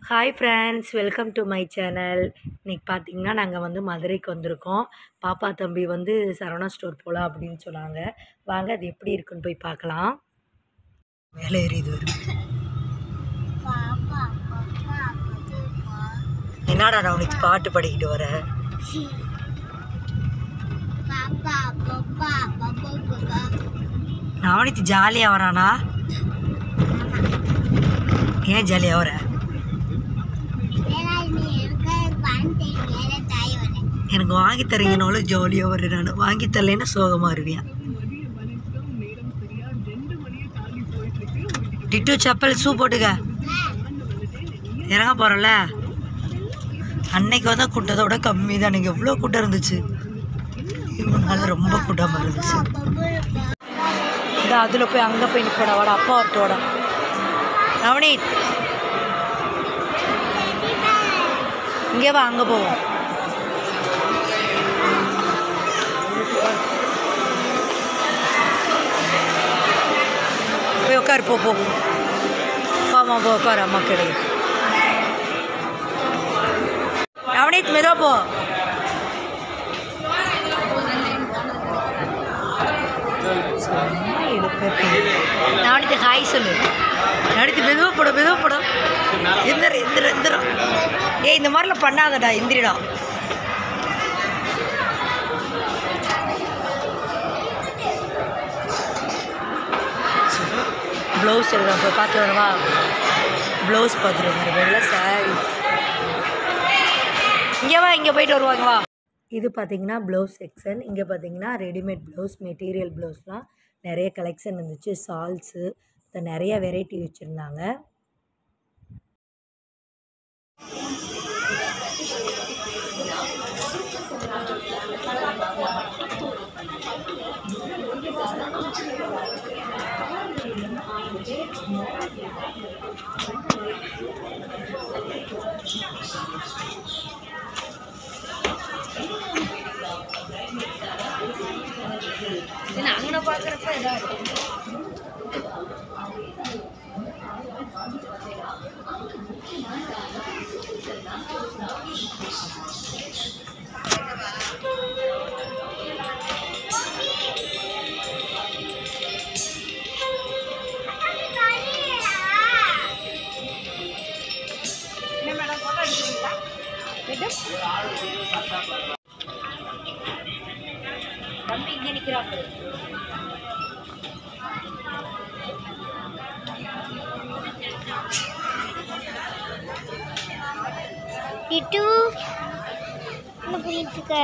Hi friends welcome to my channel இன்னைக்கு பார்த்தீங்கன்னா நாங்கள் வந்து மதுரைக்கு வந்திருக்கோம் பாப்பா தம்பி வந்து சரவணா ஸ்டோர் போகலாம் அப்படின்னு சொன்னாங்க வாங்க அது எப்படி இருக்குன்னு போய் பார்க்கலாம் மேலே எரியுது வரும் என்னடா நான் உனக்கு பாட்டு பாடிக்கிட்டு வர நவனித்து ஜாலியாக வரானா ஏன் ஜாலியாக வர எனக்கு வாங்கி தரீங்கனாலும் ஜாலியாக வரேன் நான் வாங்கி தரலைன்னா சோகமாக இருவேன் டிட்டு செப்பல் ஷூ போட்டுக்க இறங்க போகிறோம்ல அன்னைக்கு வந்தால் கூட்டத்தை விட கம்மி தான் எனக்கு எவ்வளோ கூட்டம் இருந்துச்சு இவனால ரொம்ப கூட்டமாக இருந்துச்சு இந்த அதில் போய் அங்கே போய் நிற்படா வாடா அப்பா வரட்டோட நவனீத் இங்கே வா அங்கே போவோம் போய் உட்காரு போ போ ஆமாம் போ உட்காரு அம்மா கிடையாது நவனீத் மெதுவா போ நவனித்து ஹாய் சொல்லு நவனித்து மெதுவா போட மெதுவா போட எந்திர எந்திர எந்திரம் ஏய் இந்த மாதிரிலாம் பண்ணாதடா எந்திரிடா ப்ளவுஸ் எடுக்கலாம் போய் பார்த்து வரவா ப்ளவுஸ் பார்த்துட்டு வந்துரு வெள்ளை சாரி இங்கே வா இங்கே போயிட்டு வருவாங்க வா இது பார்த்தீங்கன்னா ப்ளவுஸ் செக்ஷன் இங்கே பார்த்தீங்கன்னா ரெடிமேட் ப்ளவுஸ் மெட்டீரியல் ப்ளவுஸ்லாம் நிறைய கலெக்ஷன் இருந்துச்சு சால்ஸு நிறைய வெரைட்டி வச்சுருந்தாங்க அங்கே பார்க்குறப்ப இதாக தம்பி இங்கே நிற்கிறாங்க இட்டு என்ன பண்ணிட்டு இருக்க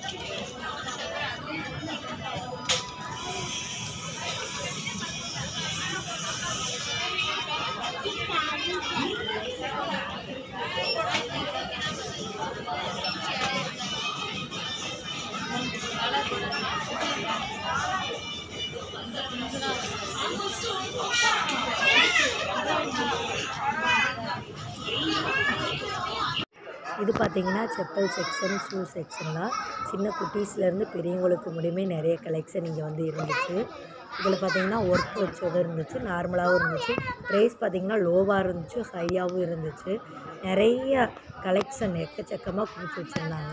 இது பார்த்தீங்கன்னா செப்பல் செக்ஷன் ஷூ செக்ஷன் தான் சின்ன குட்டீஸ்லேருந்து பெரியவங்களுக்கு முடியுமே நிறைய கலெக்ஷன் இங்கே வந்து இருந்துச்சு இதில் பார்த்தீங்கன்னா ஒர்க் வச்சதும் இருந்துச்சு நார்மலாகவும் இருந்துச்சு ப்ரைஸ் பார்த்தீங்கன்னா லோவாக இருந்துச்சு ஹையாகவும் இருந்துச்சு நிறைய கலெக்ஷன் எக்கச்சக்கமாக குடிச்சு வச்சுருந்தாங்க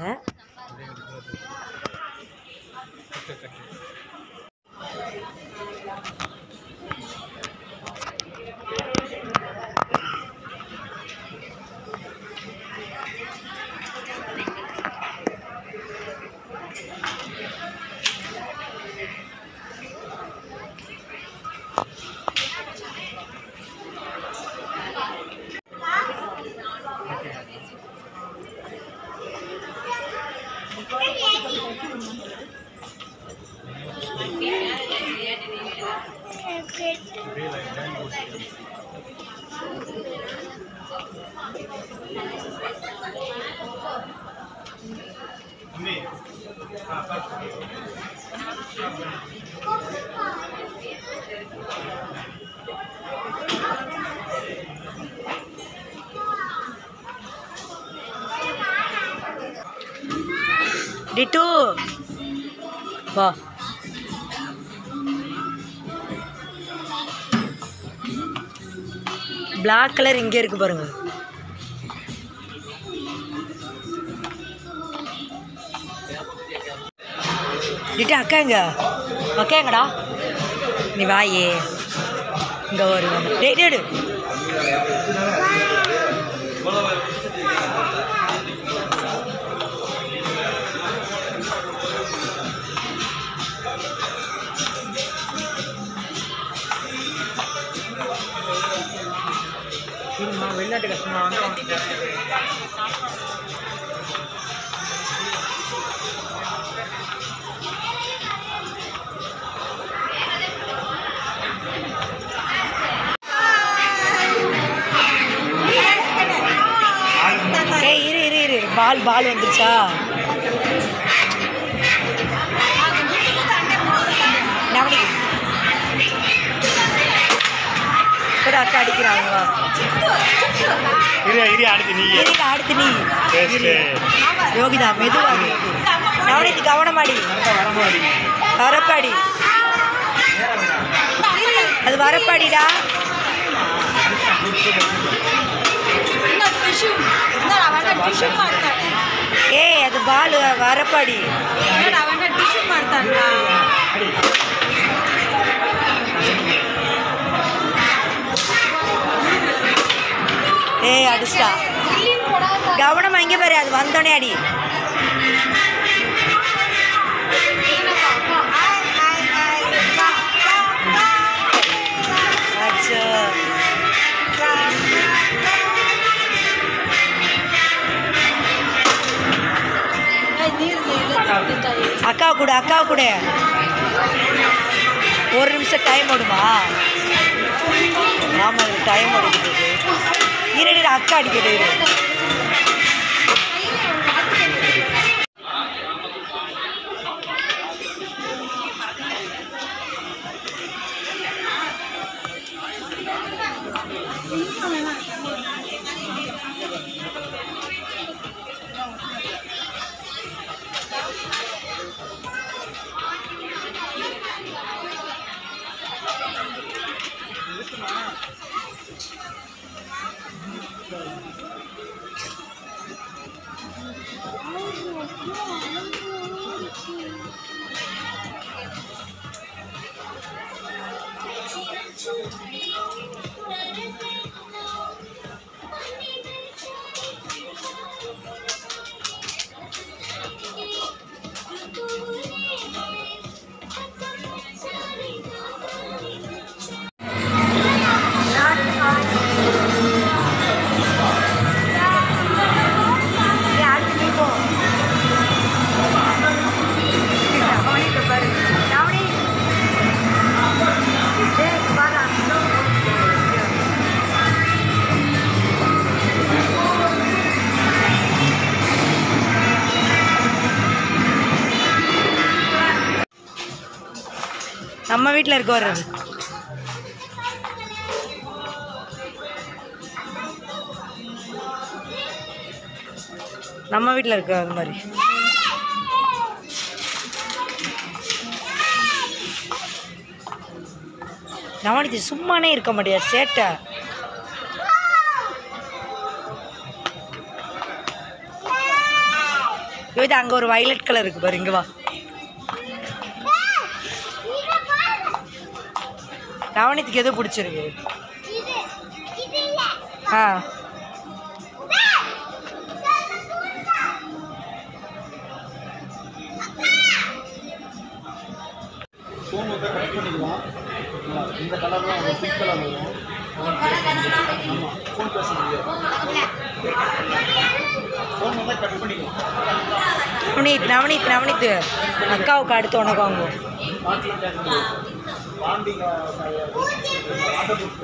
டிட்டு வா பிளாக் கலர் இங்கே இருக்கு பாருங்க டிட்டு அக்கா எங்க அக்கா எங்கடா நீ வாயே இங்கே ஒரு டேய் டேடு வெளிநாட்டு கஸ்டமர் வந்து வாங்கிட்டேன் ஏய் இரு இரு இரு பால் பால் வந்துருச்சா நவனி கூட அக்கா அடிக்கிறாங்க வா இரு இரு அடுத்து நீ இருங்க அடுத்து நீ Best. இரு. யோகிதா மெதுவா நவனித்து கவனமாடி வரமாடி வரப்பாடி அது வரப்பாடிடா ಟಿಶ್ಯೂ ಮಾಡ್ತಾನೆ ಏಯ್ ಅದು ಬಾಲ್ ವರಪಾಡಿ ನೋಡ ಅವನ ಟಿಶ್ಯೂ ಮಾಡ್ತಾನ ஏய் அடிச்சிட்டா கவனம் அங்கே பாரு அது வந்தோடனே அடி அச்சோ அக்கா கூட அக்கா கூட ஒரு நிமிஷம் டைம் ஓடுமா ஆமாம் இது டைம் ஓடிக்கிட்டு இரு இரு, அக்கா அடிக்கிட்டு இரு நம்ம வீட்டில் இருக்க வர்றது நம்ம வீட்டில் இருக்க அது மாதிரி நவனித்து சும்மானே இருக்க முடியாது சேட்டை இது அங்கே ஒரு வயலட் கலர் இருக்கு பாரு இங்கே வா நவனித்துக்கு எது பிடிச்சிருக்கு ஆ ஃபோன் வந்து கட் பண்ணிக்கலாம் ஆ, இந்த கலர் தான் வரும் பிங்க் கலர் வரும் ஆமாம் ஃபோன் பேச முடியாது ஃபோன் வந்து கட் பண்ணிக்கலாம் நவனித் நவனித் நவனித்து அக்காவுக்கு அடுத்து உனக்கு வாங்குவோம் பாட்டில் கேட்க பாண்டிங்க ஆட்டோ புக்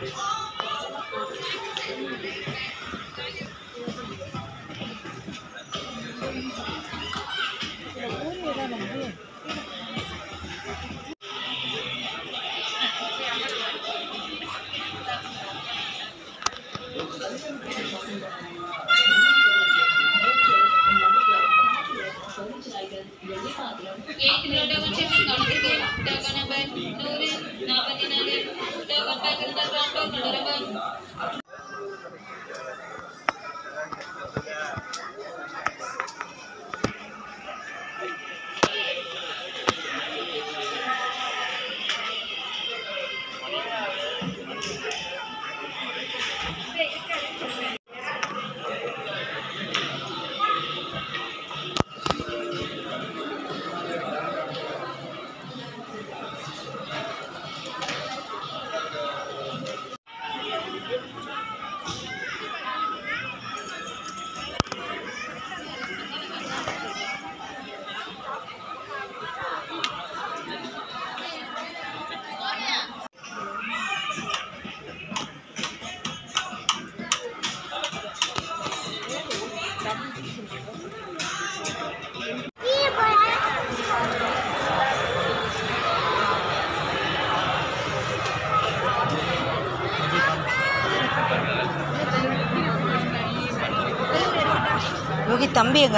யோகி தம்பி எங்க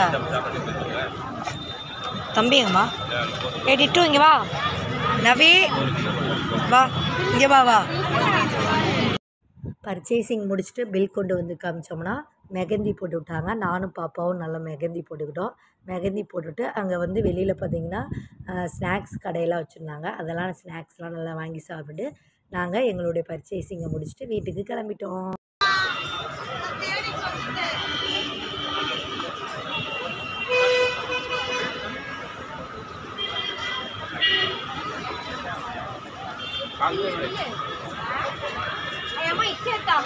தம்பி எங்கம்மா ஏ டிட்டு இங்கே வா நவி வா இங்கே வா வா பர்ச்சேசிங் முடிச்சுட்டு பில் கொண்டு வந்து காமிச்சோம்னா மெகந்தி போட்டு விட்டாங்க நானும் பாப்பாவும் நல்லா மெகந்தி போட்டுக்கிட்டோம் மெகந்தி போட்டுட்டு அங்கே வந்து வெளியில் பார்த்தீங்கன்னா ஸ்நாக்ஸ் கடையெல்லாம் வச்சுருந்தாங்க அதெல்லாம் ஸ்நாக்ஸ்லாம் நல்லா வாங்கி சாப்பிட்டு நாங்கள் எங்களுடைய பர்ச்சேசிங்கை முடிச்சுட்டு வீட்டுக்கு கிளம்பிட்டோம் అయ్యమ్మ ఇచ్చేద్దాం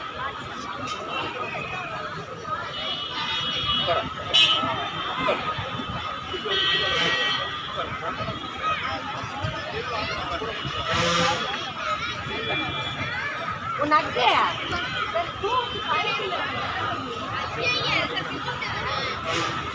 ఉన్నట్టే Yeah, yeah.